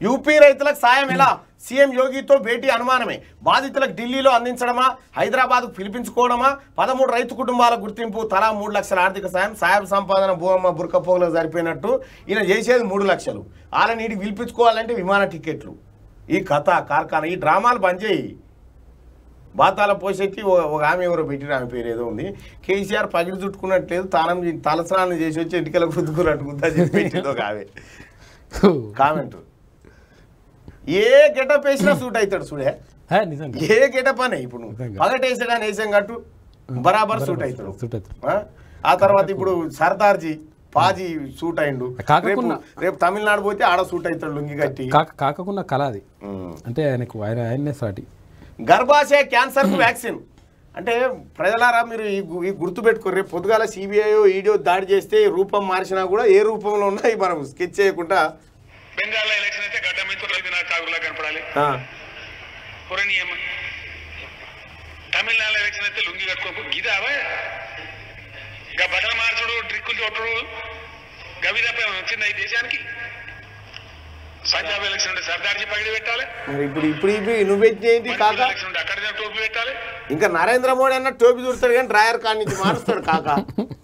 UP రైతులకు సాయం ఎలా సీఎం యోగితో భేటీ అనుమానమే బాధితులకు ఢిల్లీలో అందించడమా హైదరాబాద్కు పిలిపించుకోవడమా పదమూడు రైతు కుటుంబాల గుర్తింపు తలా మూడు లక్షల ఆర్థిక సాయం సాయం సంపాదన భూమమ్మ బురకపోగలకు సరిపోయినట్టు ఈయన చేసేది మూడు లక్షలు వాళ్ళని నీటికి పిలిపించుకోవాలంటే విమాన టికెట్లు ఈ కథ కార్ఖానా ఈ డ్రామాలు బంద్ చేయి బాతాల పోషెట్టి ఓ- ఒక ఆమె ఎవరో పెట్టిన ఆమె పేరు ఏదో ఉంది కేసీఆర్ పగిడి చుట్టుకున్నట్లేదు తానం చే- తలస్నానం చేసి వచ్చి ఇంటికల గుద్దుకున్నట్టుకుందా చెప్పి పెట్టింది ఒక ఆమె కామెంట్ ఏ గెటప్ వేసినా సూట్ అవుతాడు చూడే హే, నిజంగా ఏ గెటప్ అనే ఇప్పుడు నువ్వు నిజంగా. పగటేసాడని వేసాం కట్టు బరాబర్ సూట్ అవుతాడు సూట్ అవుతాడు. ఆ? ఆ తర్వాత ఇప్పుడు సర్దార్జీ పాజీ సూట్ అయిండు రేపు కాకకున్న- రేపు తమిళనాడు పోతే ఆడ సూట్ అవుతాడు లుంగి కట్టి కాక కాకకున్న కళ అది ఉమ్. అంటే ఆయనకు ఆయన ఆయన్నే సాటి గర్భాశయ క్యాన్సర్ కు వ్యాక్సిన్ అంటే ప్రజలారా మీరు ఈ గు- ఈ గుర్తు పెట్టుకోరు రేపు పొద్దుగాల సిబిఐ ఈడియో దాడి చేస్తే ఈ రూపం మార్చినా కూడా ఏ రూపంలో ఉన్నాయి మనం స్కెచ్ చేయకుండా బెంగాల్లో ఎలక్షన్ అయితే గడ్డ మీద రవీంద్రనాథ్ ఠాగూర్లా కనపడాలి ఆ, పురణీయమ తమిళనాడు ఎలక్షన్ అయితే లుంగి కట్టుకోకు గిదావా ఇంకా బట్టల మార్చుడు ట్రిక్కులు కొట్టుడు గవి తప్ప ఏమైనా వచ్చిందా ఈ దేశానికి పంజాబ్ ఎలక్షన్ ఉంటే సర్దార్జీ పగిడి పెట్టాలి మరి ఇప్పుడు ఇప్పుడు ఇవి నువ్వు పెట్టినేంటి మణిపూర్ కాక ఎలక్షన్ ఉంటే అక్కడ టోపీ పెట్టాలి ఇంకా నరేంద్ర మోడీ అన్న టోపీ చూడతాడు కానీ డ్రాయర్ కాడి నుంచి మారుస్తాడు కాక